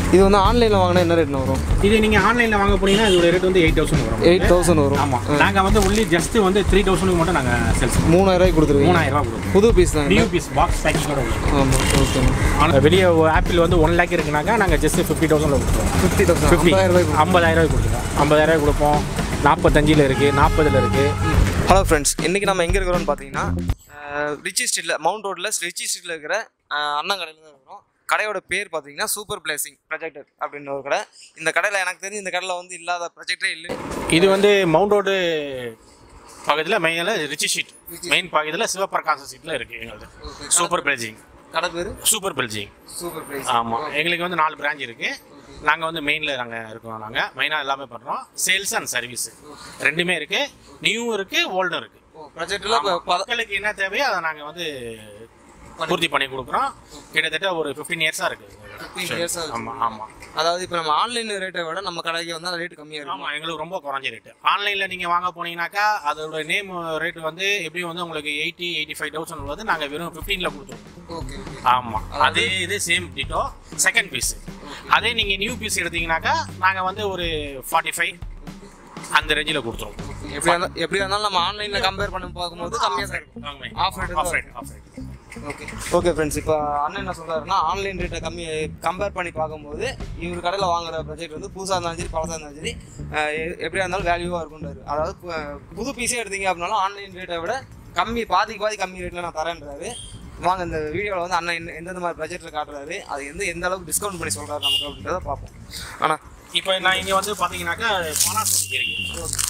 இது வந்து ஆன்லைனில் வாங்கினா என்ன ரேட்னு வரும் இது நீங்கள் ஆன்லைனில் வாங்க போனீங்கன்னா இதோட ரேட் வந்து எயிட் தௌசண்ட் வரும் எயிட் தௌசண்ட் வரும் ஆமாம் நாங்கள் வந்து ஒன்லி ஜஸ்ட் வந்து த்ரீ தௌசண்ட்க்கு மட்டும் நாங்கள் சேல்ஸ் மூணாயிரம் ரூபாய்க்கு கொடுத்துருவீங்க மூணாயிரம் ரூபா கொடுப்போம் புது பீஸ் தான் நியூ பீஸ் பாக்ஸ் பேக்கிங்கோட உள்ளது ஆமாம் ஓகேண்ணா ஆனால் வெளியே ஆப்பிள் வந்து ஒன் லேக் இருக்குனாக்கா நாங்கள் ஜஸ்ட் ஃபிஃப்டி தௌசண்டில் கொடுத்துருவோம் ஃபிஃப்டி தௌசண்ட் ஃபிஃப்டி ஐம்பதாயிரம் ரூபாய்க்கு ஐம்பதாயிரம் ரூபாய் கொடுத்துருவோம் ஐம்பதாயிரம் ரூபாய் கொடுப்போம் நாற்பத்தஞ்சில் இருக்குது நாற்பதில் இருக்குது ஹலோ ஃப்ரெண்ட்ஸ் இன்றைக்கி நம்ம எங்கே இருக்கிறோம்னு பார்த்தீங்கன்னா அஹ், ரிச்சி ஸ்ட்ரீட்டில் மவுண்ட் ரோட்டில் ரிச்சி ஸ்ட்ரீட்டில் இருக்கிற அஹ், அண்ணன் கடையில் தான் இருக்கிறோம் கடையோட பேர் பார்த்தீங்கன்னா சூப்பர் பிளேசிங் ப்ரொஜெக்டர் அப்படின்ற ஒரு கடை இந்த கடையில் எனக்கு தெரிஞ்சு இந்த கடையில் வந்து இல்லாத ப்ரொஜெக்டரே இல்லை இது வந்து மவுண்ட் ரோடு பக்கத்தில் மெயினில் ரிச்சி ஷீட் மெயின் பக்கத்தில் சிவபிரகாச சீட்டில் இருக்குது எங்களுக்கு சூப்பர் பிளேஜிங் கடை பேர் சூப்பர் பிளேஜிங் சூப்பர் பிளேஸ் ஆமாம் எங்களுக்கு வந்து நாலு பிரான்ச் இருக்குது நாங்கள் வந்து மெயினில் நாங்கள் இருக்கோம் நாங்கள் மெயினாக எல்லாமே பண்ணுறோம் சேல்ஸ் அண்ட் சர்வீஸ் ரெண்டுமே இருக்குது நியூவும் இருக்குது ஓல்டும் இருக்குது ப்ரொஜெக்டரில் இப்போ மக்களுக்கு என்ன தேவையோ அதை நாங்கள் வந்து பூர்த்தி பண்ணி கொடுக்குறோம் கிட்டத்தட்ட ஒரு ஃபிஃப்டீன் இயர்ஸாக இருக்குது 15 years ஆ இருக்கு. ஆமாம் ஆமாம் அதாவது இப்போ நம்ம ஆன்லைன் ரேட்டை விட நம்ம கடைக்கு வந்து ரேட் கம்மியாக இருக்கும் ஆமாம் எங்களுக்கு ரொம்ப குறைஞ்ச ரேட்டு ஆன்லைனில் நீங்கள் வாங்க போனீங்கன்னாக்கா அதோட நேம் ரேட் வந்து எப்படியும் வந்து உங்களுக்கு எயிட்டி எயிட்டி ஃபைவ் தௌசண்ட் வந்து நாங்கள் வெறும் ஃபிஃப்டீனில் கொடுத்துருவோம் ஓகே ஓகே ஆமாம் அதே இது சேம் டிட்டோ செகண்ட் பீஸ் அதே நீங்கள் நியூ பீஸ் எடுத்தீங்கன்னாக்கா நாங்கள் வந்து ஒரு ஃபார்ட்டி ஃபைவ் அந்த ரேஞ்சில் கொடுத்துருவோம் எப்படியா இருந்தா- எப்படியா இருந்தாலும் நம்ம ஆன்லைனில் கம்பேர் பண்ணி பார்க்கும்போது கம்மியாக தான் இருக்கும் Off rate தான் off rate off rate okay okay friends இப்போ அண்ணன் என்ன சொல்றாருன்னா ஆன்லைன் ரேட்டை கம்மி கம்பேர் பண்ணி பார்க்கும்போது இவர் கடையில் வாங்குற ப்ராஜெக்ட் வந்து புதுசாக இருந்தாலும் சரி பழசாக இருந்தாலும் சரி அஹ் எ- எப்படியா இருந்தாலும் வேல்யூவாக இருக்கும்ன்றாரு அதாவது பு- புது பீஸே எடுத்தீங்க அப்படின்னாலும் ஆன்லைன் ரேட்டை விட கம்மி பாதிக்கு பாதி கம்மி ரேட்டில் நான் தரேன்றாரு வாங்க இந்த வீடியோவில் வந்து அண்ணன் என்ன- எந்தெந்த மாதிரி ப்ராஜெக்ட்டில் காட்டுறாரு அது எந்த எந்த அளவுக்கு டிஸ்கவுண்ட் பண்ணி சொல்கிறாரு நமக்கு அப்படின்றத பார்ப்போம் ஆனால் இப்போ நான் இங்கே வந்து பார்த்தீங்கன்னாக்கா பானாசோனிக் இருக்கு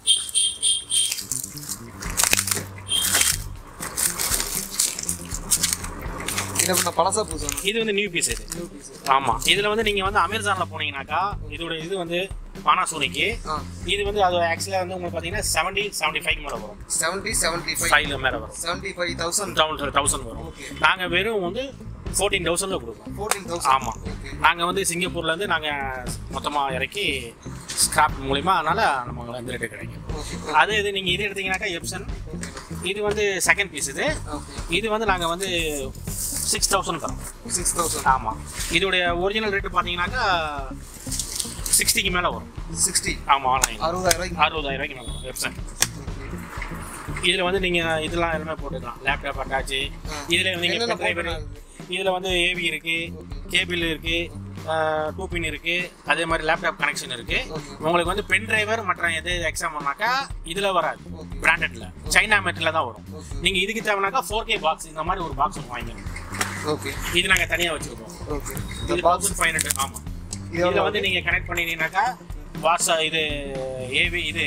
இதை நான் பழசாக புதுசு இது வந்து நியூ பீஸ் இது நியூ பீஸ் ஆமாம் இதில் வந்து நீங்கள் வந்து அமேசானில் போனீங்கன்னாக்கா இதோட இது வந்து பானாசோனிக்கு ஆ இது வந்து அது ஆக்சுவலாக வந்து உங்களுக்கு பார்த்தீங்கன்னா செவன்ட்டி செவன்ட்டி ஃபைவ் மேலே வரும் செவன்ட்டி செவன்ட்டி ஃபைவ் ஃபைவ்ல மேலே வரும் seventy five thousand thousand thousand வரும் ஓகே நாங்கள் வெறும் வந்து ஃபோர்டீன் தௌசண்டில் கொடுக்குறோம் ஃபோர்டீன் தௌசண்ட் ஆமாம் ஓகே நாங்கள் வந்து சிங்கப்பூர்லேருந்து நாங்கள் மொத்தமாக இறக்கி ஸ்கிராப் மூலிமா அதனால் நமக்கு அந்த ரேட்டு கிடைக்கும் ஓகே அதே இது நீங்கள் இது எடுத்தீங்கன்னாக்கா எப்சன் இது வந்து செகண்ட் பீஸ் இது ஓகே இது வந்து நாங்கள் வந்து சிக்ஸ் தௌசண்ட் தரோம் சிக்ஸ் தௌசண்ட் ஆமாம் இதோடைய ஒரிஜினல் ரேட்டு பார்த்தீங்கன்னாக்கா சிக்ஸ்டிக்கு மேலே வரும் சிக்ஸ்டி ஆமாம் ஆன்லைன் அறுபதாயிரம் ரூபாய்க்கு அறுபதாயிரம் ரூபாய்க்கு மேலே வரும் வெப்சைட் இதில் வந்து நீங்கள் இதெல்லாம் எல்லாமே போட்டுக்கலாம் லேப்டாப் அட்டாச்சு இதில் நீங்கள் என்னென்ன பென்ட்ரைவர் போட்டுக்கலாம் இதில் வந்து ஏவி இருக்குது கேபிள் இருக்குது டூ பின் இருக்குது அதே மாதிரி லேப்டாப் கனெக்ஷன் இருக்குது Okay. உங்களுக்கு வந்து பென் டிரைவர் மற்ற எது எக்ஸாம் பண்ணாக்கா இதில் வராது Okay. பிராண்டட்ல சைனா மெட்டீரியல் தான் வரும் Okay. நீங்கள் இதுக்கு தேவைனாக்கா ஃபோர் கே பாக்ஸ் இந்த மாதிரி ஒரு பாக்ஸ் வாங்கிக்கணும் ஓகே இது நாங்கள் தனியாக வச்சுருக்கோம் ஓகே இது தௌசண்ட் ஃபைவ் ஹண்ட்ரட் ஆமாம் இதில் வந்து நீங்கள் கனெக்ட் பண்ணினீங்கன்னாக்கா வாட்ஸ் இது ஏவி இது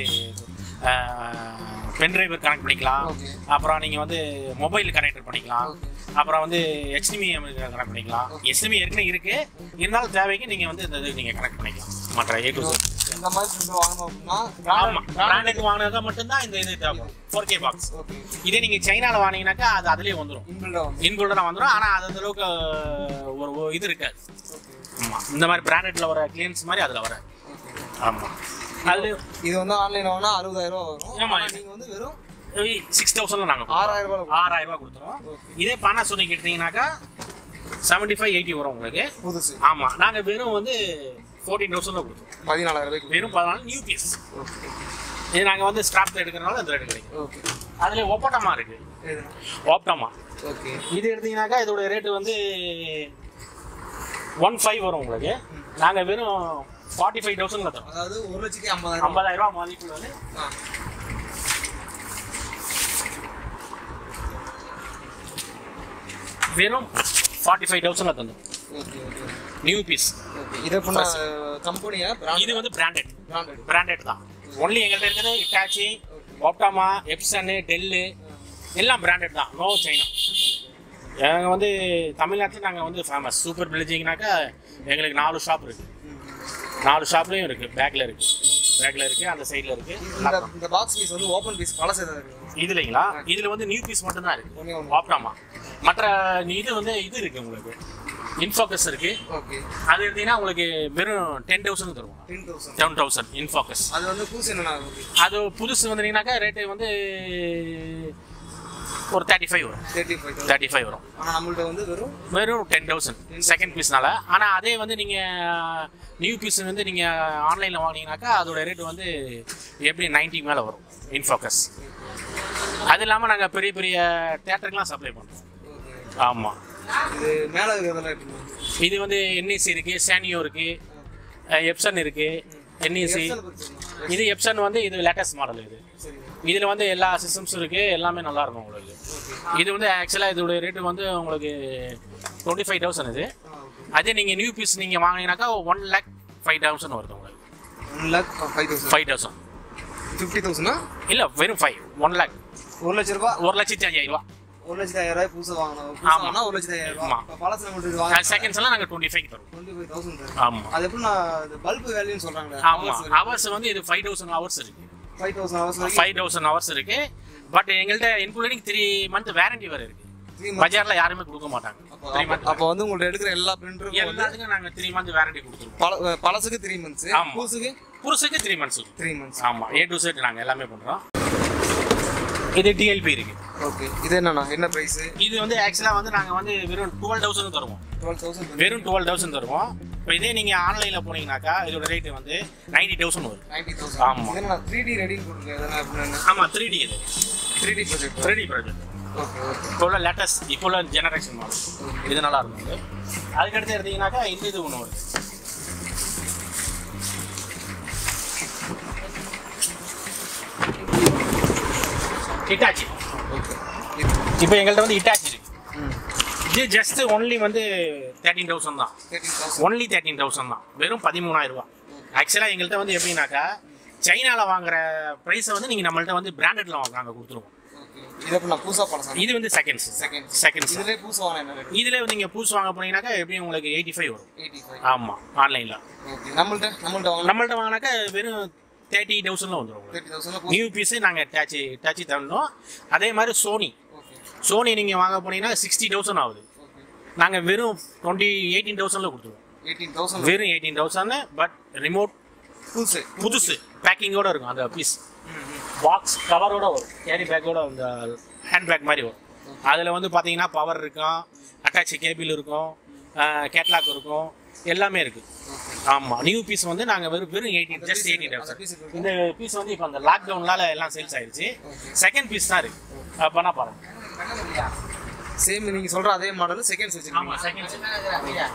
பென் டிரைவர் கனெக்ட் பண்ணிக்கலாம் Okay. அப்புறம் நீங்கள் வந்து மொபைல் கனெக்டர் பண்ணிக்கலாம் Okay. அப்புறம் வந்து HDMI கனெக்ட் பண்ணிக்கலாம் HDMI ஏற்கனவே இருக்கு இருந்தாலும் தேவைக்கு நீங்கள் வந்து இந்த இது நீங்கள் கனெக்ட் பண்ணிக்கலாம் மற்ற ஏ டு இந்த மாதிரி ஃபுட் வாங்கணும் அப்படின்னா ஆமாம் பிராண்டுக்கு வாங்கினதா மட்டும்தான் இந்த இது தேவைப்படும் ஃபோர் கே பாக்ஸ் ஓகே இதே நீங்கள் சைனாவில் வாங்கினீங்கன்னாக்கா அது அதுலேயே வந்துடும் இன்பில்டாக வந்து இன்குல்டராக வந்துடும் ஆனால் அது அந்த அளவுக்கு ஒரு ஒரு இது இருக்காது ஆமாம் இந்த மாதிரி பிராண்டட்ல வர கிளியன்ஸ் மாதிரி அதில் வர ஆமாம் அது இது வந்து ஆன்லைன் வாங்கினா அறுபதாயிரம் ரூபா வரும் ஆமா. ஆனா நீங்க வந்து வெறும் சிக்ஸ் தௌசண்ட்ல நாங்கள் ஆறாயிரம் ரூபாய் கொடுக்கணும். ஆறாயிரம் ரூபாய் கொடுத்துருவோம் இதே பானாசோனிக் எடுத்தீங்கன்னாக்கா செவன்ட்டி ஃபைவ் எயிட்டி வரும் உங்களுக்கு புதுசு ஆமாம் நாங்கள் வெறும் வந்து ஃபோர்டீன் தௌசண்ட்ல கொடுத்துருவோம் பதினாலாயிரம் ரூபாய்க்கு வெறும் பதினாலு நியூ பீஸ் ஓகே இது நாங்கள் வந்து ஸ்ட்ராப்ல எடுக்கிறனால அந்த ரேட் கிடைக்கும் ஓகே அதில் ஒப்பட்டமா இருக்கு இது ஓப்டமா ஓகே இது எடுத்தீங்கன்னாக்கா இதோட ரேட்டு வந்து ஒன் ஃபைவ் வரும் உங்களுக்கு நாங்கள் வெறும் ஃபார்ட்டி ஃபைவ் தௌசண்ட்ல தரோம் அதாவது ஒரு லட்சத்தி ஐம்பதாயிரம் ஐம்பதாயிரம் ரூபாய் மதிப்புள்ள வந்து ஆ வெறும் ஃபார்ட்டி ஃபைவ் தௌசண்ட்ல தந்தோம் okay okay new piece okay இதை பண்ண கம்பெனியா இது வந்து பிராண்டட் பிராண்டட் பிராண்டட் தான் ஒன்லி எங்கள்கிட்ட இருக்கிறது இட்டாச்சி ஓப்டாமா எப்சனு டெல்லு எல்லாம் பிராண்டட் தான் நோ சைனா எங்கள் வந்து தமிழ்நாட்டில் நாங்கள் வந்து ஃபேமஸ் சூப்பர் பிளிச்சிங்னாக்கா எங்களுக்கு நாலு ஷாப் இருக்குது நாலு ஷாப்லேயும் இருக்குது பேக்கில் இருக்குது பேக்கில் இருக்குது அந்த சைடில் இந்த இருக்குது இந்த பாக்ஸ் பீஸ் வந்து ஓப்பன் பீஸ் பழசு ஏதாவது இருக்கு இதுலைங்களா இதில் வந்து நியூ பீஸ் மட்டும்தான் இருக்குது ஒன்றே ஒன்று ஓப்டாமா மற்ற இது வந்து இது இருக்குது உங்களுக்கு இன்ஃபோக்கஸ் இருக்குது ஓகே அது எடுத்தீங்கன்னா உங்களுக்கு வெறும் டென் தௌசண்ட் தருவோம் ten thousand seven thousand InFocus அது வந்து புதுசு என்னென்ன இருக்கு அது புதுசு வந்துட்டீங்கன்னாக்கா ரேட்டு வந்து ஒரு தேர்ட்டி ஃபைவ் வரும் thirty five thousand thirty five வரும் ஆனால் நம்மள்ட்ட வந்து வெறும் வெறும் டென் தௌசண்ட் செகண்ட் பீஸ்னால ஆனால் அதே வந்து நீங்கள் நியூ பீஸ் வந்து நீங்கள் ஆன்லைனில் வாங்கினீங்கனாக்கா அதோட ரேட் வந்து எப்படி 90 மேலே வரும் இன்ஃபோக்கஸ் அது இல்லாமல் நாங்கள் பெரிய பெரிய தேட்டருக்குலாம் சப்ளை பண்ணுறோம் ஆமாம் இது மேலே இருக்கிறதெல்லாம் எப்படி இது வந்து என்இசி இருக்குது சானியோ இருக்குது எப்சன் இருக்குது என்இசி இது எப்சன் வந்து இது லேட்டஸ்ட் மாடல் இது சரி இதில் வந்து எல்லா சிஸ்டம்ஸும் இருக்குது எல்லாமே நல்லா இருக்கும் உங்களுக்கு இது வந்து ஆக்சுவலாக இதோட ரேட்டு வந்து உங்களுக்கு டுவெண்ட்டி ஃபைவ் தௌசண்ட் இது அதே நீங்கள் நியூ பீஸ் நீங்கள் வாங்கினீங்கனாக்கா ஒன் லேக் ஃபைவ் தௌசண்ட் வருது உங்களுக்கு one lakh five thousand five thousand fifty தௌசண்ட்னா இல்லை வெறும் ஃபைவ் ஒன் லேக் ஒரு லட்ச ரூபா ஒரு லட்சத்தி அஞ்சாயிரம் ரூபா ஒரு லட்சத்தி ஐயாயிரம் ரூபாய் புதுசாக வாங்கணும் புதுசா ஆமா. வாங்கினா ஒரு லட்சத்தி ஐயாயிரம் ரூபா ஆமா. இப்போ பழசு நம்மள்ட்ட வாங்க செகண்ட்ஸ் எல்லாம் நாங்கள் டுவெண்ட்டி ஃபைவ் தருவோம் டுவெண்ட்டி ஃபைவ் தௌசண்ட் ஆமாம் அது எப்படி நான் பல்பு வேல்யூன்னு சொல்கிறாங்களே ஆமாம் ஹவர்ஸ் வந்து இது ஃபைவ் தௌசண்ட் ஹவர்ஸ் இருக்குது ஃபைவ் தௌசண்ட் ஹவர்ஸ் வரைக்கும் ஃபைவ் தௌசண்ட் ஹவர்ஸ் இருக்குது பட் எங்கள்கிட்ட இன்க்ளூடிங் த்ரீ மந்த் வேரண்டி வேறு இருக்குது த்ரீ பஜாரில் யாருமே கொடுக்க மாட்டாங்க த்ரீ மந்த் அப்போ வந்து உங்கள்ட்ட எடுக்கிற எல்லா பிரிண்டருக்கும் வந்து எல்லாத்துக்கும் நாங்கள் த்ரீ மந்த் வேரண்டி கொடுத்துருவோம் பழ பழசுக்கு த்ரீ மந்த்ஸ் ஆமா. புதுசுக்கு புதுசுக்கு த்ரீ மந்த்ஸ் த்ரீ மந்த்ஸ் ஆமாம் ஏ டு செட் நாங்கள் எல்லாமே பண்ணுறோம் இது டிஎல்பி இருக்கு ஓகே இது என்னண்ணா என்ன ப்ரைஸ் இது வந்து ஆக்சுவலாக வந்து நாங்கள் வந்து வெறும் டுவெல் தௌசண்ட் தருவோம் டுவெல் தௌசண்ட் வெறும் டுவெல் தௌசண்ட் தருவோம் இப்போ இதே நீங்கள் ஆன்லைனில் போனீங்கன்னாக்கா இதோட ரேட்டு வந்து நைன்டி தௌசண்ட் வரும் நைன்டி தௌசண்ட் ஆமா. இது என்ன த்ரீ டி ரெடின்னு கொடுங்க இதெல்லாம் எப்படின்னு ஆமாம் த்ரீ டி இது three D project three D project okay okay இப்போ உள்ள லேட்டஸ்ட் இப்போ உள்ள ஜெனரேஷன் மாடல் இது நல்லா இருக்கும் இது அதுக்கடுத்து எடுத்தீங்கன்னாக்கா இந்த இது ஒன்று வருது ஹிட்டாச்சி ஓகே இப்போ எங்கள்கிட்ட வந்து ஹிட்டாச்சி இருக்கு ம் இது ஜஸ்ட் ஒன்லி வந்து தேர்ட்டீன் தௌசண்ட் தான் thirteen thousand only thirteen thousand தான் வெறும் பதிமூணாயிரம் ரூபாய் ஆக்சுவலாக எங்கள்கிட்ட வந்து எப்படின்னாக்கா சைனாவில் வாங்குற ப்ரைஸை வந்து நீங்கள் நம்மள்ட்ட வந்து பிராண்டட்ல வாங்க நாங்கள் கொடுத்துருவோம் ஓகே இது எப்படி நான் புதுசாக பழசம் இது வந்து செகண்ட்ஸ் செகண்ட் செகண்ட்ஸ் இதுலேயே புதுசாக வாங்க என்ன ரேட் இதில் நீங்கள் புதுசு வாங்க போனீங்கன்னாக்கா எப்படியும் உங்களுக்கு எயிட்டி ஃபைவ் வரும் எயிட்டி ஃபைவ் ஆமாம் ஆன்லைனில் ஓகே நம்மள்ட்ட நம்மள்ட்ட வாங்க நம்மள்ட்ட வாங்கினாக்கா வெறும் தேர்ட்டி தௌசண்ட்ல வந்துடும் உங்களுக்கு தேர்ட்டி தௌசண்ட் நியூ பீஸு நாங்கள் டச்சு டச்சு தரணும் அதே மாதிரி சோனி ஓகே சோனி நீங்கள் வாங்க போனீங்கன்னா சிக்ஸ்டி தௌசண்ட் ஆகுது ஓகே நாங்கள் வெறும் டுவெண்ட்டி எயிட்டீன் தௌசண்டில் கொடுத்துருவோம் எயிட்டீன் தௌசண்ட் வெறும் எயிட்டீன் தௌசண்ட் பட் ரிமோட் புதுசு புதுசு பேக்கிங்கோட இருக்கும் அந்த பீஸ் பாக்ஸ் கவரோட வரும் கேரி பேக்கோட அந்த ஹேண்ட் பேக் மாதிரி வரும் அதில் வந்து பார்த்தீங்கன்னா பவர் இருக்கும் அட்டாச் கேபிள் இருக்கும் கேட்லாக் இருக்கும் எல்லாமே இருக்குது ஆமாம் நியூ பீஸ் வந்து நாங்கள் வெறும் வெறும் எயிட்டீன் ஜஸ்ட் எயிட்டீன் அந்த piece இருக்கு. இந்த பீஸ் வந்து இப்போ அந்த லாக்டவுன்னால எல்லாம் சேல்ஸ் ஆயிடுச்சு செகண்ட் பீஸ் தான் இருக்குது பண்ணா பாருங்க சேம் நீங்கள் சொல்கிற அதே மாடல் செகண்ட்ஸ் வச்சுருக்கீங்க ஆமாம் செகண்ட்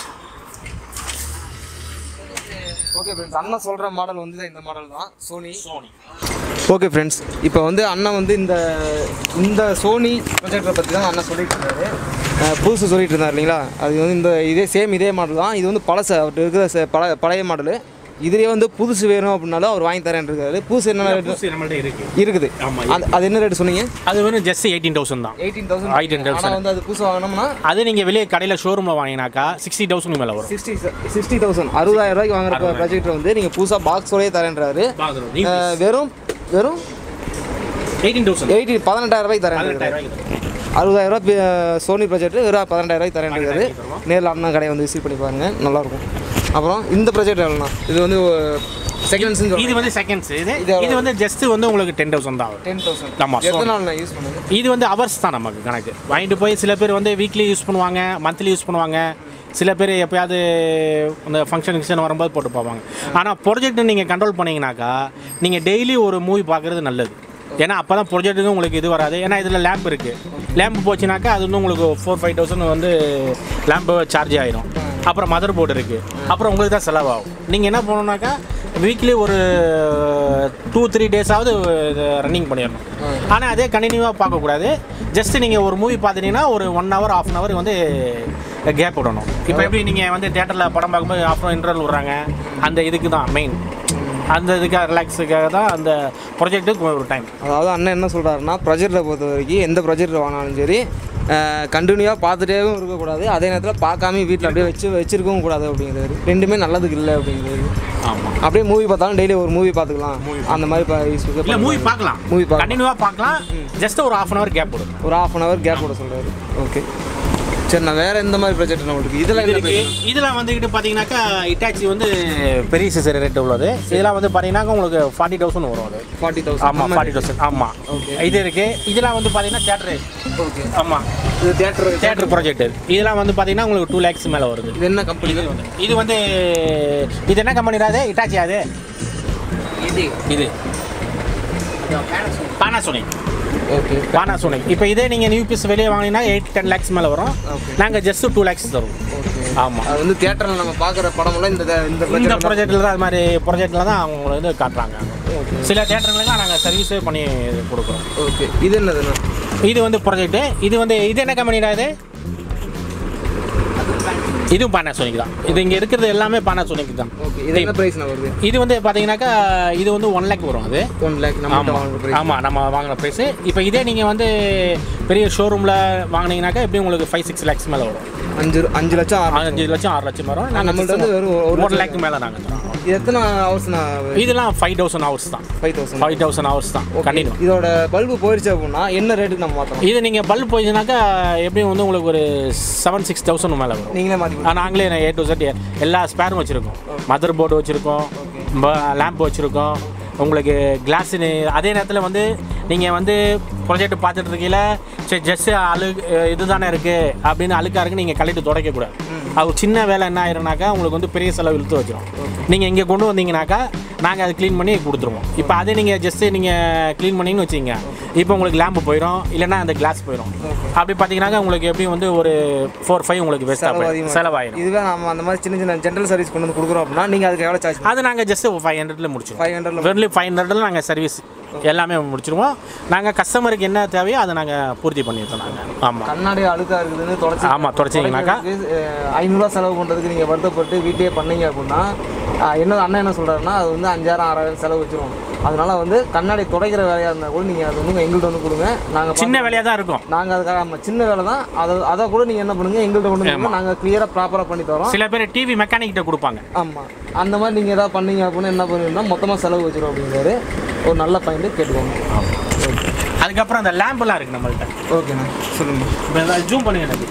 ஓகே ஃப்ரெண்ட்ஸ் அண்ணன் சொல்கிற மாடல் வந்து இந்த மாடல் தான் சோனி சோனி ஓகே ஃப்ரெண்ட்ஸ் இப்போ வந்து அண்ணன் வந்து இந்த இந்த சோனி ப்ரொஜெக்டரை பற்றி தான் அண்ணன் சொல்லிட்டு இருந்தாரு அஹ் புதுசு சொல்லிட்டு இருந்தார் இல்லைங்களா அது வந்து இந்த இதே சேம் இதே மாடல் தான் இது வந்து பழசு அவர்கிட்ட இருக்கிற ச- பழ பழைய மாடலு இதுலேயே வந்து புதுசு வேணும் அப்படின்னாலும் அவர் வாங்கி தரேன் இருக்காரு புதுசு என்ன ரேட் புதுசு நம்மள்ட்ட இருக்கு இருக்குது ஆமா, அது அது என்ன ரேட் சொன்னீங்க அது வெறும் ஜஸ்ட் எயிட்டீன் தௌசண்ட் தான் எயிட்டீன் தௌசண்ட் 18,000. ஆனால் வந்து அது புதுசு வாங்கினோம்னா அது நீங்கள் வெளியே கடையில் ஷோரூமில் வாங்கினாக்கா சிக்ஸ்டி தௌசண்ட் மேலே வரும் சிக்ஸ்டி சிக்ஸ்டி தௌசண்ட் அறுபதாயிரம் ரூபாய்க்கு வாங்குற ப்ராஜெக்ட் வந்து நீங்கள் புதுசாக பாக்ஸோடய தரேன்றாரு அஹ் வெறும் வெறும் எயிட்டீன் தௌசண்ட் எயிட்டி பதினெட்டாயிரம் ரூபாய்க்கு தரேன் அறுபதாயிரம் ரூபாய் சோனி ப்ராஜெக்ட் வெறும் பதினெட்டாயிரம் ரூபாய்க்கு தரேன் இருக்காரு நேரில் அண்ணன் கடையை வந்து விசிட் பண்ணி பாருங்க நல்லாயிருக்கும் அப்புறம் இந்த ப்ராஜெக்ட் எவ்வளோண்ணா இது வந்து செகண்ட்ஸ் இது வந்து செகண்ட்ஸ் இது இது எவ்வளவு? இது வந்து ஜஸ்ட் வந்து உங்களுக்கு டென் தௌசண்ட் தான் ஆகும் டென் தௌசண்ட் ஆமா, எத்தனை Sony. நாள் நான் யூஸ் பண்ணுங்க இது வந்து ஹவர்ஸ் தான் நமக்கு கணக்கு வாங்கிட்டு போய் சில பேர் வந்து வீக்லி யூஸ் பண்ணுவாங்க மந்த்லி யூஸ் பண்ணுவாங்க சில பேர் எப்பயாவது அந்த ஃபங்க்ஷன் கிங்ஷன் வரும்போது போட்டு போவாங்க ஆனால் ப்ரொஜெக்ட் நீங்கள் கண்ட்ரோல் பண்ணீங்கன்னாக்கா நீங்கள் டெய்லி ஒரு மூவி பார்க்குறது நல்லது ஏன்னா அப்போ தான் ப்ரொஜெக்ட்டுக்கும் உங்களுக்கு இது வராது ஏன்னா இதில் லேம்ப் இருக்குது லேம்ப் போச்சுனாக்கா அது வந்து உங்களுக்கு ஃபோர் ஃபைவ் தௌசண்ட் வந்து லேம்பு சார்ஜ் ஆயிரும் அப்புறம் மதர் போர்டு இருக்குது அப்புறம் உங்களுக்கு தான் செலவாகும் நீங்கள் என்ன பண்ணணுன்னாக்கா வீக்லி ஒரு டூ த்ரீ டேஸாவது ரன்னிங் பண்ணிடணும் ஆனால் அதே கண்டினியூவாக பார்க்கக்கூடாது ஜஸ்ட் நீங்கள் ஒரு மூவி பார்த்துட்டீங்கன்னா ஒரு one hour half an hour வந்து கேப் விடணும் இப்போ எப்படி நீங்கள் வந்து தேட்டரில் படம் பார்க்கும்போது அப்புறம் இன்டர்வல் விட்றாங்க அந்த இதுக்கு தான் மெயின் அந்த இதுக்காக ரிலாக்ஸுக்காக தான் அந்த ப்ரொஜெக்ட்டுக்கு ஒரு டைம் அதாவது அண்ணன் என்ன சொல்கிறாருன்னா ப்ராஜெக்டை பொறுத்த வரைக்கும் எந்த ப்ராஜெக்ட் வாங்கினாலும் சரி கண்டினியூவாக பார்த்துட்டேவும் இருக்கக்கூடாது அதே நேரத்தில் பார்க்காம வீட்டில் அப்படியே வச்சு வச்சிருக்கவும் கூடாது அப்படிங்கிறாரு ரெண்டுமே நல்லதுக்கு இல்லை அப்படிங்கிறாரு ஆமாம் அப்படியே மூவி பார்த்தாலும் டெய்லி ஒரு மூவி பார்த்துக்கலாம் அந்த மாதிரி ப- use இல்லை மூவி பார்க்கலாம் மூவி பார்க்கலாம் கண்டினியூவாக பார்க்கலாம் ஜஸ்ட் ஒரு ஆஃப் அன் ஹவர் கேப் விடும் ஒரு ஆஃப் அன் ஹவர் கேப் விட சொல்கிறாரு ஓகே சரிண்ணா வேற எந்த மாதிரி ப்ராஜெக்ட் நம்மளுக்கு இதெல்லாம் இது என்ன இருக்கு இதில் வந்துக்கிட்டு பார்த்தீங்கன்னாக்கா இட்டாச்சி வந்து பெரிய சிசர் ரேட் உள்ளது இதெல்லாம் வந்து பார்த்தீங்கன்னாக்கா உங்களுக்கு ஃபார்ட்டி தௌசண்ட் வரும் அது ஃபார்ட்டி ஆமாம் தௌசண்ட் ஃபார்ட்டி தௌசண்ட் ஆமாம் இது இருக்கு இதெல்லாம் வந்து பார்த்தீங்கன்னா தேட்டரு ஓகே ஆமாம் இது தியேட்டர் தேட்டர் ப்ராஜெக்ட் இதெல்லாம் வந்து பார்த்தீங்கன்னா உங்களுக்கு டூ லேக்ஸ் மேலே வருது இது என்ன கம்பெனி இது வந்து இது வந்து இது என்ன கம்பெனி அது இட்டாச்சி அது இது பானாசோனிக் ஓகே பானாசோனிக் இப்போ இதே நீங்கள் நியூ பீஸ் வெளியே வாங்கினீங்கன்னா எயிட் டென் லேக்ஸ் மேலே வரும் Okay. நாங்கள் ஜஸ்ட் டூ லேக்ஸ் தருவோம் ஓகே ஆமாம் அது வந்து தியேட்டரில் நம்ம பார்க்குற படமெல்லாம் இந்த இந்த இந்த ப்ராஜெக்ட் ப்ராஜெக்டில் தான் அது மாதிரி ப்ராஜெக்டில் தான் அவங்க வந்து காட்டுறாங்க ஓகே சில தேட்டருங்களுக்கு நாங்கள் சர்வீஸே பண்ணி கொடுக்குறோம் ஓகே இது என்னதுண்ணா இது வந்து ப்ராஜெக்ட்டு இது வந்து இது என்ன கம்பெனிடா இது இதுவும் பானாசோனிக் தான் இது இங்கே இருக்கிறது எல்லாமே பானாசோனிக் தான் ஓகே இது என்ன ப்ரைஸ்ண்ணா வருது இது வந்து பார்த்தீங்கன்னாக்கா இது வந்து ஒன் லேக் வரும் அது ஒன் லேக் நம்ம ஆமாம் வாங்குற ப்ரைஸ் ஆமாம் நம்ம வாங்கின ப்ரைஸு இப்போ இதே நீங்கள் வந்து பெரிய ஷோரூமில் வாங்கினீங்கன்னாக்கா எப்படியும் உங்களுக்கு ஃபைவ் சிக்ஸ் லேக்ஸ் மேலே வரும் அஞ்சு அஞ்சு லட்சம் ஆறு அஞ்சு லட்சம் ஆறு லட்சம் வரும் நம்மள்ட்ட வந்து வெறும் ஒரு ஒரு லேக் மேலே நாங்கள் தரோம் இது எத்தனை ஹவர்ஸ்ண்ணா இதெல்லாம் ஃபைவ் தௌசண்ட் ஹவர்ஸ் தான் five thousand five thousand hours தான் கண்டினியூ இதோட பல்பு போயிருச்சு அப்படின்னா என்ன ரேட்டுக்கு நம்ம மாற்றலாம் இது நீங்கள் பல்ப் போயிடுச்சுனாக்கா எப்படியும் வந்து உங்களுக்கு ஒரு செவன் சிக்ஸ் தௌசண்ட் மேலே வரும் நீங்களே மாற்றி ஆ, நாங்களே ஏ டு செட் எல்லா ஸ்பேரும் வச்சுருக்கோம் மதர் போர்டு வச்சுருக்கோம் லேம்ப் வச்சுருக்கோம் உங்களுக்கு கிளாஸு அதே நேரத்தில் வந்து நீங்கள் வந்து ப்ரொஜெக்ட் பார்த்துட்டு இருக்கீங்கள சரி ஜஸ்ட் அழு இதுதானே இருக்குது அப்படின்னு அழுக்கா இருக்கு நீங்கள் கழட்டி துடைக்கக்கூடாது அது சின்ன வேலை என்ன ஆயிரும்னாக்கா உங்களுக்கு வந்து பெரிய செலவு இழுத்து வச்சிரும் நீங்கள் இங்கே கொண்டு வந்தீங்கனாக்கா நாங்கள் அதை க்ளீன் பண்ணி கொடுத்துருவோம் இப்போ அதே நீங்கள் ஜஸ்ட்டு நீங்கள் க்ளீன் பண்ணிங்கன்னு வச்சிங்க இப்போ உங்களுக்கு லேம்பு போயிடும் இல்லைன்னா அந்த கிளாஸ் போயிடும் அப்படி பார்த்தீங்கன்னாக்கா உங்களுக்கு எப்படியும் வந்து ஒரு ஃபோர் ஃபைவ் உங்களுக்கு வேஸ்ட்டாக செலவு போயிடும் அதிகமா செலவாயிடும் இதுவே நம்ம அந்த மாதிரி சின்ன சின்ன ஜென்ரல் சர்வீஸ் கொண்டு வந்து கொடுக்குறோம் அப்படின்னா நீங்கள் அதுக்கு எவ்வளோ சார்ஜ் அது நாங்கள் ஜஸ்ட் ஃபைவ் ஹண்ட்ரட்ல முடிச்சிடுவோம் ஃபைவ் ஹண்ட்ரட்ல வெறும் ஃபைவ் ஹண்ட்ரட்ல நாங்கள் சர்வீஸ் எல்லாமே முடிச்சிடுவோம் நாங்கள் கஸ்டமருக்கு என்ன தேவையோ அதை நாங்கள் பூர்த்தி பண்ணிடுறோம் நாங்கள் ஆமாம் கண்ணாடி அழுக்கா இருக்குதுன்னு தொடச்சி ஆமா, தொடச்சீங்கன்னாக்கா? ஐநூறுரூவா செலவு பண்ணுறதுக்கு நீங்கள் வருத்தப்பட்டு வீட்டையே பண்ணீங்க அப்படின்னா அஹ், என்ன அண்ணன் என்ன சொல்கிறாருன்னா அது வந்து அஞ்சாயிரம் ஆறாயிரம் செலவு வச்சிரும் அதனால வந்து கண்ணாடி துடைக்கிற வேலையாக இருந்தால் கூட நீங்கள் அது வந்து எங்கள்கிட்ட வந்து கொடுங்க நாங்கள் சின்ன வேலையாக தான் இருக்கும் நாங்கள் அதுக்காக நம்ம சின்ன வேலை தான் அதை அதை கூட நீங்கள் என்ன பண்ணுங்க எங்கள்கிட்ட கொண்டு வந்து நாங்கள் கிளியராக ப்ராப்பராக பண்ணி தரோம் சில பேர் டிவி மெக்கானிக்கிட்ட கொடுப்பாங்க ஆமாம் அந்த மாதிரி நீங்கள் எதாவது பண்ணீங்க அப்படின்னா என்ன பண்ணுவீங்கன்னா மொத்தமாக செலவு வச்சிரும் அப்படிங்கிறாரு ஒரு நல்ல பாயிண்ட் கேட்டுக்கோங்க அதுக்கப்புறம் அந்த லேம்பெல்லாம் இருக்குது நம்மள்ட்ட ஓகேண்ணா சொல்லுங்கள் இப்போ ஏதாவது ஜூம் பண்ணுங்க எனக்கு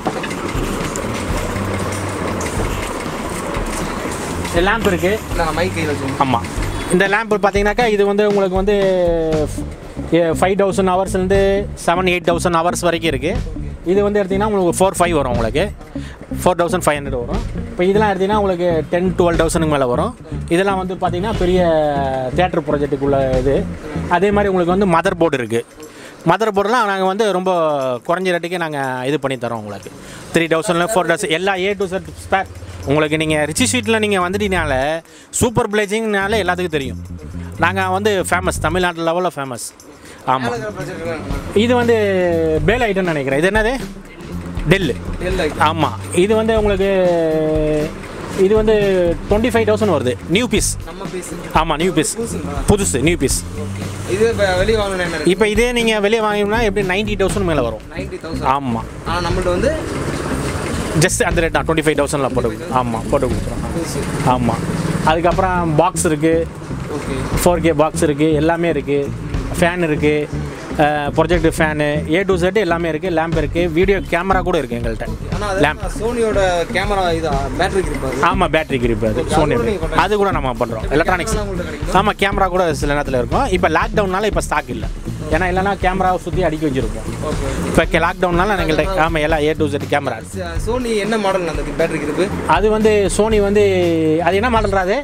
லேம்ப் இருக்குது நான் மைக் கையில் வச்சுக்கோங்க ஆமாம் இந்த லேம்ப் பார்த்தீங்கன்னாக்கா இது வந்து உங்களுக்கு வந்து ஃபைவ் தௌசண்ட் ஹவர்ஸ்லேருந்து செவன் எயிட் தௌசண்ட் ஹவர்ஸ் வரைக்கும் இருக்குது இது வந்து எடுத்திங்கன்னா உங்களுக்கு ஃபோர் ஃபைவ் வரும் உங்களுக்கு ஃபோர் தௌசண்ட் ஃபைவ் ஹண்ட்ரட் வரும் இப்போ இதெல்லாம் எடுத்திங்கன்னா உங்களுக்கு டென் டுவெல் தௌசண்ட்க்கு மேலே வரும் இதெல்லாம் வந்து பார்த்திங்கன்னா பெரிய தேட்டர் ப்ராஜெக்ட்டுக்குள்ள இது அதே மாதிரி உங்களுக்கு வந்து மதர் போர்டு இருக்குது மதர் போர்டெலாம் நாங்கள் வந்து ரொம்ப குறைஞ்ச ரேட்டுக்கு நாங்கள் இது பண்ணி தரோம் உங்களுக்கு த்ரீ தௌசண்ட்ல ஃபோர் தௌசண்ட் எல்லா ஏ டு செட் ஸ்பேர் உங்களுக்கு நீங்கள் ரிச்சி ஸ்வீட்டில் நீங்கள் வந்துட்டீங்கனால சூப்பர் பிளேஜிங்னால எல்லாத்துக்கும் தெரியும் நாங்கள் வந்து ஃபேமஸ் தமிழ்நாட்டு லெவலில் ஃபேமஸ் ஆமாம் இது வந்து பேல் ஐட்டம் நினைக்கிறேன் இது என்னது டெல்லு இல்லை ஆமாம் இது வந்து உங்களுக்கு இது வந்து டுவெண்ட்டி ஃபைவ் தௌசண்ட் வருது நியூ பீஸ் நம்ம பீஸ் ஆமாம் நியூ பீஸ் புதுசுங்களா புதுசு நியூ பீஸ் இது இப்போ வெளியே வாங்கினா என்ன இப்போ இதே நீங்கள் வெளியே வாங்கினோம்னா எப்படி நைன்ட்டி தௌசண்ட் மேலே வரும் நைன்டி தௌசண்ட் ஆமாம் ஆனால் நம்மள்ட்ட வந்து ஜஸ்ட் அந்த ரேட் தான் டுவெண்ட்டி ஃபைவ் தௌசண்டில் போட்டு ஆமாம் போட்டு கொடுக்குறோம் புதுசு ஆமாம் அதுக்கப்புறம் பாக்ஸ் இருக்குது ஓகே ஃபோர் கே பாக்ஸ் இருக்குது எல்லாமே இருக்குது ஃபேன் இருக்குது project fan A to set எல்லாமே இருக்குது லேம்ப் இருக்குது வீடியோ கேமரா கூட இருக்குது எங்கள்கிட்ட ஆனால் லேம்ப் அது சோனியோட கேமரா இதா பேட்டரி இருப்பாது ஆமாம் பேட்டரி கிரிப் அது Okay, சோனி அது கூட நீங்க பண்றீங்க. அது கூட நம்ம பண்ணுறோம் எலக்ட்ரானிக்ஸ் கேமராலாம் உங்கள்ட்ட கிடைக்கும் ஆமாம் கேமரா கூட சில நேரத்தில் இருக்கும் இப்போ லாக்டவுன்னால இப்போ ஸ்டாக் இல்லை ஏன்னா இல்லைன்னா கேமராவை சுற்றி அடுக்கி வச்சுருப்போம் ஓகே இப்போ லாக்டவுன்னால எங்கள்கிட்ட ஆமாம் எல்லாம் A to set camera Sony என்ன மாடல் அந்த பேட்டரி இருக்கு அது வந்து சோனி வந்து அது என்ன மாடல்ரா அது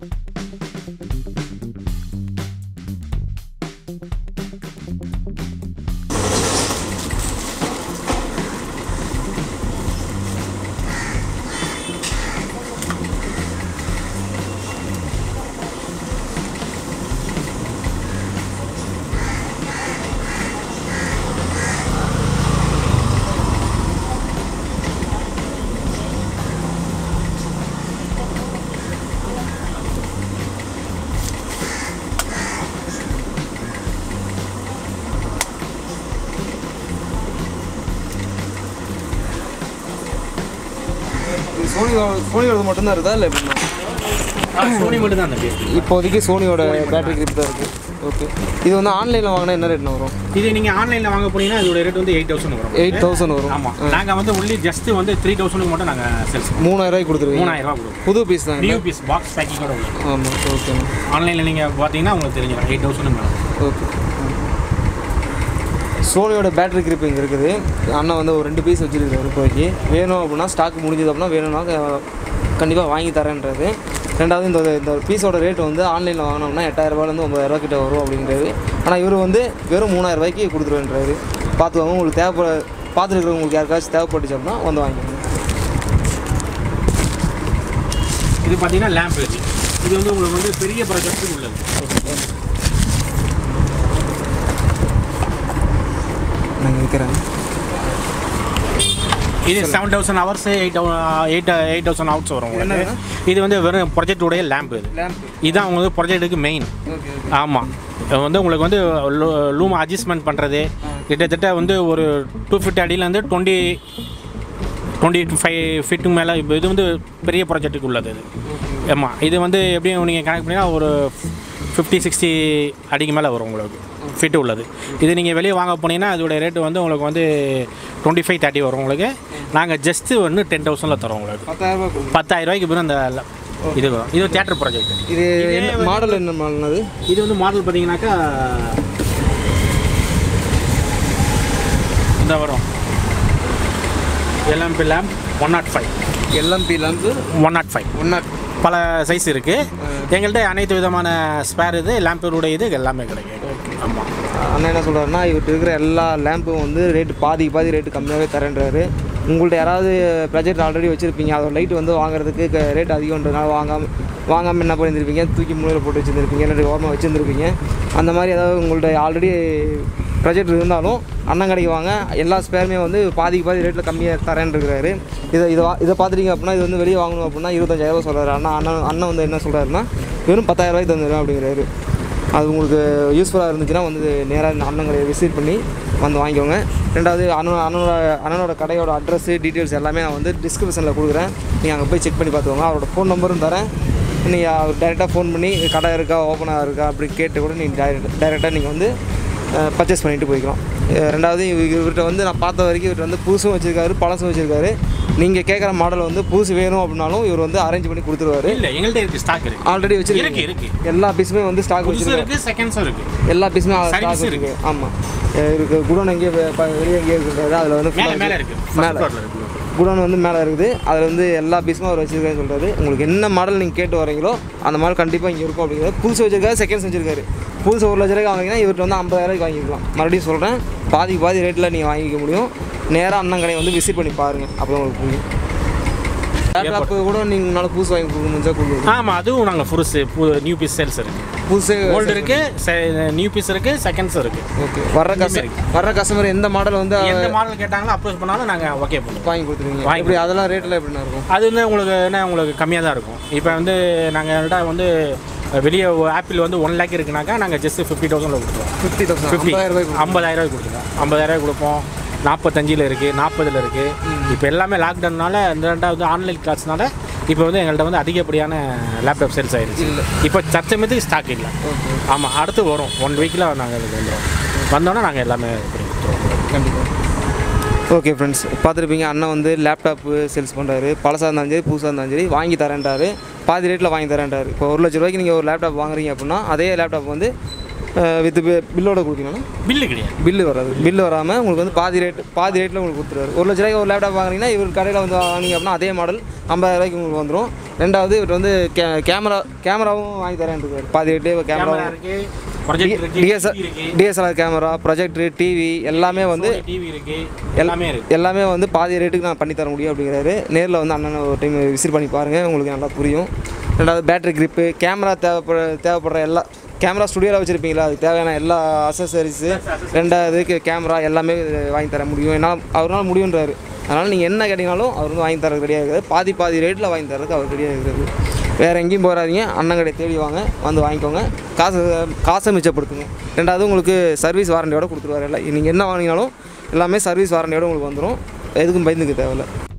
சோனியோட சோனியோட மட்டும்தான் இருக்குதா இல்லை எப்படின்னா சோனி மட்டும் தான் இருக்கு இப்போதைக்கு சோனியோட பேட்டரி கிரிப் தான் இருக்கு ஓகே இது வந்து ஆன்லைனில் வாங்கினா என்ன ரேட்னா வரும் இது நீங்கள் ஆன்லைனில் வாங்க போனீங்கன்னா இதோட ரேட் வந்து எயிட் தௌசண்ட் வரும் எயிட் தௌசண்ட் வரும் ஆமாம் நாங்கள் வந்து ஒன்லி ஜஸ்ட் வந்து த்ரீ தௌசண்ட்க்கு மட்டும் நாங்கள் சேல்ஸ் மூணாயிரம் ரூபாய்க்கு கொடுத்துருவீங்க மூணாயிரம் ரூபா கொடுக்கும் புது பீஸ் தான் நியூ பீஸ் பாக்ஸ் பேக்கிங்கோட உள்ளது ஆமாம் ஓகே ஆன்லைனில் நீங்கள் பார்த்தீங்கன்னா உங்களுக்கு தெரிஞ்சிடும் எயிட் தௌசண்ட் மேலே ஓகே சோனியோட பேட்டரி கிரிப் இங்கே இருக்குது அண்ணன் வந்து ஒரு ரெண்டு பீஸ் வச்சுருக்காரு இப்போதைக்கு வேணும் அப்படின்னா ஸ்டாக் முடிஞ்சது அப்படின்னா வேணும்னா கண்டிப்பாக வாங்கி தரேன்றது ரெண்டாவது இந்த இந்த பீஸோட ரேட் வந்து ஆன்லைனில் வாங்கினோம்னா எட்டாயிரரூபாலேருந்து ஒம்பதாயிரரூபா கிட்ட வரும் அப்படிங்கிறது ஆனால் இவர் வந்து வெறும் மூணாயிரம் ரூபாய்க்கு கொடுத்துருவேன்றாரு பார்த்துக்கோங்க உங்களுக்கு தேவைப்பட பார்த்துருக்கிறவங்களுக்கு யாருக்காச்சும் தேவைப்பட்டுச்சு அப்படின்னா வந்து வாங்கிக்கோங்க இது பார்த்தீங்கன்னா லேம்ப் இது இது வந்து உங்களுக்கு வந்து பெரிய ப்ராஜெக்ட்டுக்கு உள்ளது நாங்கள் இருக்கிறேன் இது seven thousand hours eight eight eight thousand hours வரும் உங்களுக்கு என்னதுண்ணா? இது வந்து வெறும் ப்ராஜெக்டுடைய லேம்ப் இது லேம்ப் இதுதான் உங்களுக்கு ப்ராஜெக்ட்டுக்கு மெயின் ஓகே ஆமாம் இது வந்து உங்களுக்கு வந்து லூம் அட்ஜஸ்ட்மெண்ட் பண்ணுறது கிட்டத்தட்ட வந்து ஒரு டூ ஃபிஃப்டி அடியிலேருந்து டுவெண்ட்டி டுவெண்ட்டி ஃபைவ் ஃபீட்டுக்கு மேலே இப்போ இது வந்து பெரிய ப்ராஜெக்ட்டுக்கு உள்ளது இது ஆமாம் இது வந்து எப்படியும் நீங்கள் கணக்கு பண்ணிங்கன்னா ஒரு ஃபிஃப்டி சிக்ஸ்டி அடிக்கு மேலே வரும் உங்களுக்கு ஃபிட்டு உள்ளது இது நீங்கள் வெளியே வாங்க போனீங்கன்னா அதோட ரேட்டு வந்து உங்களுக்கு வந்து டுவெண்ட்டி ஃபைவ் தேர்ட்டி வரும் உங்களுக்கு நாங்கள் ஜஸ்ட்டு வந்து டென் தௌசண்டில் தரோம் உங்களுக்கு பத்தாயிரம் ரூபாய் கொடுங்க. பத்தாயிரம் ரூபாய்க்கு பிறகு அந்த ல- இது வரும் இது தேட்டர் ப்ராஜெக்ட் இது என்ன மாடல் என்ன மாடல் இது வந்து மாடல் பார்த்தீங்கன்னாக்கா இந்த வரும் LMP lamp one nought five LMP lamp one nought five one nought பல சைஸ் இருக்குது எங்கள்கிட்ட அனைத்து விதமான ஸ்பேர் இது லேம்பருடைய இது எல்லாமே கிடைக்கும் ஆமாம் அண்ணன் என்ன சொல்கிறாருன்னா இவர்கிட்ட இருக்கிற எல்லா லேம்பும் வந்து ரேட்டு பாதி பாதி ரேட்டு கம்மியாகவே தரேன்றாரு உங்கள்ட்ட யாராவது ப்ராஜெக்ட் ஆல்ரெடி வச்சுருப்பீங்க அதோட லைட் வந்து வாங்குறதுக்கு ரேட் அதிகம்ன்றதுனால வாங்காமல் வாங்காமல் என்ன பண்ணியிருப்பீங்க தூக்கி மூலையில் போட்டு வச்சுருந்துருப்பீங்க இல்லாட்டி ஓரமாக வச்சுருந்துருப்பீங்க அந்த மாதிரி ஏதாவது உங்கள்ட்ட ஆல்ரெடி ப்ராஜெக்ட் இருந்தாலும் அண்ணன் கடைக்கு வாங்க எல்லா ஸ்பேருமே வந்து பாதிக்கு பாதி ரேட்டில் கம்மியாக தரேன்னு இருக்கிறாரு இதை இதை வா- இதை பார்த்துட்டீங்க அப்படின்னா இது வந்து வெளியே வாங்கணும் அப்படின்னா இருபத்தஞ்சாயிரம் சொல்கிறாரு அண்ணா அண்ணன் அண்ணன் வந்து என்ன சொல்கிறாருன்னா வெறும் பத்தாயிரம் ரூபாய்க்கு தந்துடுறேன் அப்படிங்கிறாரு அது உங்களுக்கு யூஸ்ஃபுல்லாக இருந்துச்சுன்னா வந்து நேராக அண்ணன் கடையை விசிட் பண்ணி வந்து வாங்கிக்கோங்க ரெண்டாவது அண்ணன் அண்ணனோட அண்ணனோட கடையோட அட்ரஸ்ஸு டீட்டெயில்ஸ் எல்லாமே நான் வந்து டிஸ்கிரிப்ஷனில் கொடுக்குறேன் நீங்கள் அங்கே போய் செக் பண்ணி பார்த்துக்கோங்க அவரோட ஃபோன் நம்பரும் தரேன் நீங்கள் அவர் டேரெக்டாக ஃபோன் பண்ணி கடை இருக்கா ஓப்பனாக இருக்கா அப்படி கேட்டு கூட நீங்கள் டைரெக்ட் டைரெக்டாக நீங்கள் வந்து பர்ச்சேஸ் பண்ணிட்டு போய்க்கலாம் அஹ் ரெண்டாவது இவ- இவர்கிட்ட வந்து நான் பார்த்த வரைக்கும் இவர்கிட்ட வந்து புதுசும் வச்சுருக்காரு பழசும் வச்சுருக்காரு நீங்கள் கேட்குற மாடல் வந்து புதுசு வேணும் அப்படின்னாலும் இவர் வந்து அரேஞ்ச் பண்ணி கொடுத்துருவாரு இல்லை எங்கள்கிட்ட இருக்குது ஸ்டாக் இருக்குது ஆல்ரெடி இருக்கு வச்சிருக்கீங்க இருக்கு எல்லா பீஸுமே வந்து ஸ்டாக் புதுசு வச்சுருக்காரு இருக்குது செகண்ட்ஸும் இருக்குது எல்லா பீஸுமே Service ஸ்டாக் இருக்கு. இருக்கு ஆமாம் இருக்கு குடோன் எங்கேயே வெ- ப- வெளியே எங்கேயே இருக்குன்றது அதில் வந்து மேலே full-ஆ மேலே இருக்கு. இருக்குது மேலே மேலே இருக்குது குடோன் வந்து மேலே இருக்குது அதில் வந்து எல்லா பீஸுமே அவர் வச்சிருக்காருன்னு சொல்கிறாரு உங்களுக்கு என்ன மாடல் நீங்கள் கேட்டு வரீங்களோ அந்த மாடல் கண்டிப்பாக இங்கே இருக்கும் அப்படிங்கிறது புதுசு வச்சிருக்காரு செகண்ட்ஸ் வச்சிருக்காரு புதுசு ஒரு லட்ச ரூபாய்க்கு வாங்கினா இவர்கிட்ட வந்து ஐம்பதாயிரூவாய்க்கு வாங்கிக்கலாம் மறுபடியும் சொல்கிறேன் பாதி பாதி ரேட்டில் நீங்கள் வாங்கிக்க முடியும் நேராக அண்ணன் கடையை வந்து விசிட் பண்ணி பாருங்கள் அப்போ உங்களுக்கு புரியும் லேப்டாப் கூட நீங்கள் உங்களால் புதுசு வாங்கி கொடுக்க முடிஞ்சா கொடுங்க ஆமாம் அதுவும் நாங்கள் புதுசு நியூ பீஸ் சேல்ஸ் இருக்குது புதுசு ஓல்டு இருக்குது நியூ பீஸ் இருக்குது செகண்ட்ஸ் இருக்குது ஓகே வர்ற கஸ்டமர் வர்ற கஸ்டமர் எந்த மாடல் வந்து எந்த மாடல் கேட்டாங்களோ அப்ரோச் பண்ணாலும் நாங்கள் ஓகே பண்ணுவோம் வாங்கி கொடுத்துருவீங்க வாங்கி எப்படி அதெல்லாம் ரேட்டில் எப்படிண்ணா இருக்கும் அது வந்து உங்களுக்கு என்ன உங்களுக்கு கம்மியாக தான் இருக்கும் இப்போ வந்து நாங்கள்கிட்ட வந்து வெளியே ஆப்பிள் வந்து ஒன் லேக் இருக்குனாக்கா நாங்கள் ஜஸ்ட் ஃபிஃப்டி தௌசண்டில் கொடுத்துருவோம் ஃபிஃப்டி தௌசண்ட் ஃபிஃப்டி ஐம்பதாயிரம் ரூபாய் ஐம்பதாயிரம் ரூபாய் கொடுத்துருவோம் ஐம்பதாயிரம் ரூபாய் கொடுப்போம் நாற்பத்தஞ்சில் இருக்குது நாற்பதில் இருக்குது இப்போ எல்லாமே லாக்டவுன்னால இந்த ரெண்டாவது ஆன்லைன் கிளாஸ்னால இப்போ வந்து எங்கள்கிட்ட வந்து அதிகப்படியான லேப்டாப் சேல்ஸ் ஆயிடுச்சு இல்லை இப்போ தற்சமயத்துக்கு ஸ்டாக் இல்லை ஓகே ஆமாம் அடுத்து வரும் ஒன் வீக்கில் நாங்கள் இதுக்கு வந்துடுவோம் வந்தோன்னே நாங்கள் எல்லாமே பண்ணி கொடுத்துருவோம் கண்டிப்பாக ஓகே ஃப்ரெண்ட்ஸ் பார்த்துருப்பீங்க அண்ணன் வந்து லேப்டாப்பு சேல்ஸ் பண்ணுறாரு பழசாக இருந்தாலும் சரி புதுசாக இருந்தாலும் சரி வாங்கி தரேன்றாரு பாதி ரேட்டில் வாங்கி தரேன்றாரு இப்போ ஒரு லட்ச ரூபாய்க்கு நீங்கள் ஒரு லேப்டாப் வாங்குறீங்க அப்படின்னா அதே லேப்டாப் வந்து வித் பில்லோட கொடுத்தீங்கன்னா பில்லு கிடையாது பில்லு வராது பில்லு வராமல் உங்களுக்கு வந்து பாதி ரேட் பாதி ரேட்டில் உங்களுக்கு கொடுத்துருவாரு ஒரு லட்ச ரூபாய்க்கு ஒரு லேப்டாப் வாங்குறீங்கன்னா இவர் கடையில் வந்து வாங்குனீங்க அப்படின்னா அதே மாடல் ஐம்பதாயிரம் ரூபாய்க்கு உங்களுக்கு வந்துடும் ரெண்டாவது இவர் வந்து கே கேமரா கேமராவும் வாங்கி தரேன் இருக்காரு பாதி ரேட்லேயே கேமரா கேமரா இருக்குது ப்ரொஜெக்ட் இருக்குது டிஎஸ்ஆர் இருக்குது டிஎஸ்எல்ஆர் கேமரா ப்ரொஜெக்டர் டிவி எல்லாமே வந்து டிவி இருக்குது எல்லாமே இருக்குது எல்லாமே வந்து பாதி ரேட்டுக்கு நான் பண்ணி தர முடியும் அப்படிங்கிறாரு நேரில் வந்து அண்ணனை ஒரு டைம் விசிட் பண்ணி பாருங்கள் உங்களுக்கு நல்லா புரியும் ரெண்டாவது பேட்டரி grip கேமரா தேவைப்பட தேவைப்படுற எல்லா கேமரா ஸ்டுடியோவில் வச்சுருப்பீங்களா அதுக்கு தேவையான எல்லா அசசரிஸு ரெண்டாவது கேமரா எல்லாமே வாங்கி தர முடியும் என்னால் அவரால் முடியுன்றாரு அதனால் நீங்கள் என்ன கேட்டிங்கனாலும் அவர் வந்து வாங்கி தரது ரெடியாக இருக்கிறது பாதி பாதி ரேட்டில் வாங்கி தரதுக்கு அவர் ரெடியாக இருக்கிறது வேறு எங்கேயும் போகாதீங்க அண்ணன் கடையை தேடி வாங்க வந்து வாங்கிக்கோங்க காசு காசை மிச்சப்படுத்துங்க ரெண்டாவது உங்களுக்கு சர்வீஸ் வாரண்டியோட கொடுத்துருவாரு எல்லாம் நீங்கள் என்ன வாங்கினாலும் எல்லாமே சர்வீஸ் வாரண்டியோட உங்களுக்கு வந்துடும் எதுக்கும் பயந்துக்க தேவையில்ல